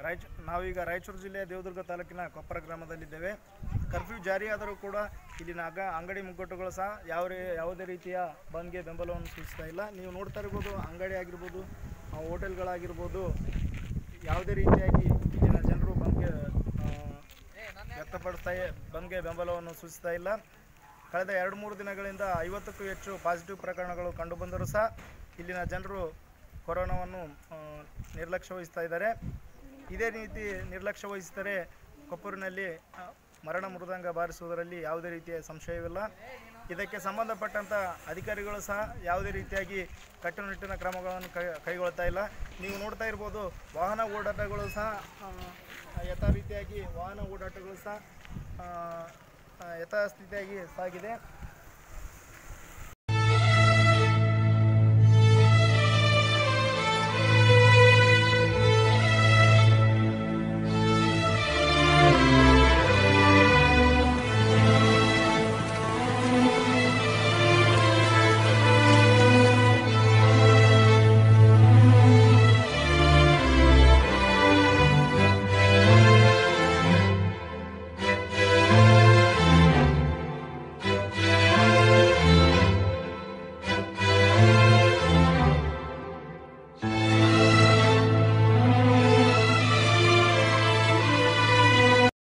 ರಾಯಚೂ ನಾವೀಗ ರಾಯಚೂರು ಜಿಲ್ಲೆಯ ದೇವದುರ್ಗ ತಾಲೂಕಿನ ಕೊಪ್ಪರ ಗ್ರಾಮದಲ್ಲಿದ್ದೇವೆ ಕರ್ಫ್ಯೂ ಜಾರಿಯಾದರೂ ಕೂಡ ಇಲ್ಲಿನ ಅಗ ಅಂಗಡಿ ಮುಗ್ಗಟ್ಟುಗಳು ಸಹ ಯಾವ ರೇ ಯಾವುದೇ ರೀತಿಯ ಬಂದ್ಗೆ ಬೆಂಬಲವನ್ನು ಸೂಚಿಸ್ತಾ ಇಲ್ಲ ನೀವು ನೋಡ್ತಾ ಇರ್ಬೋದು ಅಂಗಡಿ ಆಗಿರ್ಬೋದು ಆ, ಹೋಟೆಲ್ಗಳಾಗಿರ್ಬೋದು ಯಾವುದೇ ರೀತಿಯಾಗಿ ಇಲ್ಲಿನ ಜನರು ಬಂದ್ಗೆ ಆ, ವ್ಯಕ್ತಪಡಿಸ್ತಾ ಬಂದ್ಗೆ ಬೆಂಬಲವನ್ನು ಸೂಚಿಸ್ತಾ ಇಲ್ಲ ಕಳೆದ ಎರಡು ಮೂರು ದಿನಗಳಿಂದ ಐವತ್ತಕ್ಕೂ ಹೆಚ್ಚು ಪಾಸಿಟಿವ್ ಪ್ರಕರಣಗಳು ಕಂಡುಬಂದರೂ ಸಹ ಇಲ್ಲಿನ ಜನರು ಕೊರೋನಾವನ್ನು ಆ, ನಿರ್ಲಕ್ಷ್ಯ ವಹಿಸ್ತಾ ಇದ್ದಾರೆ ಇದೇ ರೀತಿ ನಿರ್ಲಕ್ಷ್ಯ ವಹಿಸಿದರೆ ಕೊಪ್ಪೂರಿನಲ್ಲಿ ಆ, ಮರಣ ಮೃದಂಗ ಬಾರಿಸುವುದರಲ್ಲಿ ಯಾವುದೇ ರೀತಿಯ ಸಂಶಯವಿಲ್ಲ ಇದಕ್ಕೆ ಸಂಬಂಧಪಟ್ಟಂಥ ಅಧಿಕಾರಿಗಳು ಸಹ ಯಾವುದೇ ರೀತಿಯಾಗಿ ಕಟ್ಟುನಿಟ್ಟಿನ ಕ್ರಮಗಳನ್ನು ಕೈ ಕೈಗೊಳ್ತಾ ಇಲ್ಲ ನೀವು ನೋಡ್ತಾ ಇರ್ಬೋದು ವಾಹನ ಓಡಾಟಗಳು ಸಹ ಆ, ಯಥಾ ರೀತಿಯಾಗಿ ವಾಹನ ಓಡಾಟಗಳು ಸಹ ಆ, ಆ, ಯಥಾಸ್ಥಿತಿಯಾಗಿ ಸಾಗಿದೆ